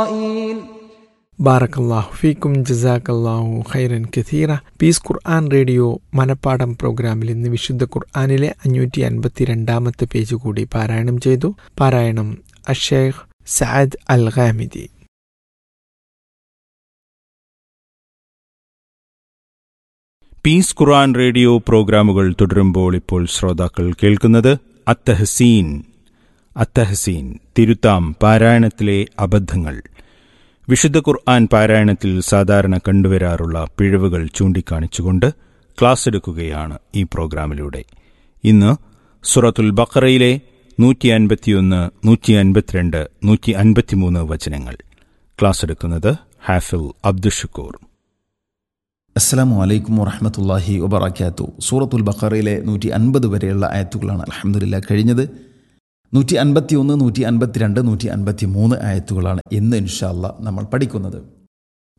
إسرائيل ബാറക്കല്ലാഹു ഫീക്കും ജസാക്കല്ലാഹു ഖൈറൻ കഥീറ പീസ് ഖുർആൻ റേഡിയോ മനപ്പാടം പ്രോഗ്രാമിൽ ഇന്ന് വിശുദ്ധ ഖുർആാനിലെ അഞ്ഞൂറ്റി അൻപത്തി രണ്ടാമത്തെ പേജ് കൂടി പാരായണം ചെയ്തു പാരായണം അഷേഖ് Saad al Ghamdi peace Quran radio പ്രോഗ്രാമുകൾ തുടരുമ്പോൾ ഇപ്പോൾ ശ്രോതാക്കൾ കേൾക്കുന്നത് അത്തഹസീൻ അത്തഹസീൻ തിരുത്താം പാരായണത്തിലെ അബദ്ധങ്ങൾ വിശുദ്ധ ഖുർആൻ പാരായണത്തിൽ സാധാരണ കണ്ടുവരാറുള്ള പിഴവുകൾ ചൂണ്ടിക്കാണിച്ചുകൊണ്ട് ക്ലാസ് എടുക്കുകയാണ് ഈ പ്രോഗ്രാമിലൂടെ ഇന്ന് സുറത്തുൽ ബഖറയിലെ നൂറ്റി അൻപത്തിയൊന്ന് നൂറ്റി അൻപത്തിരണ്ട് നൂറ്റി അൻപത്തിമൂന്ന് വചനങ്ങൾ ക്ലാസ് എടുക്കുന്നത് ഹാഫിൽ അബ്ദുഷക്കൂർ അസ്സലാമു അലൈക്കും വറഹമത്തല്ലാഹി വബറക്കാത്തു സൂറത്തുൽ ബഖറയിലെ നൂറ്റി അൻപത് വരെയുള്ള ആയത്തുകളാണ് അലഹമുല്ല കഴിഞ്ഞത് നൂറ്റി അൻപത്തി ഒന്ന് നൂറ്റി അൻപത്തിരണ്ട് നൂറ്റി അൻപത്തി മൂന്ന് ആയത്തുകളാണ് ഇന്ന് ഇൻഷാല്ല നമ്മൾ പഠിക്കുന്നത്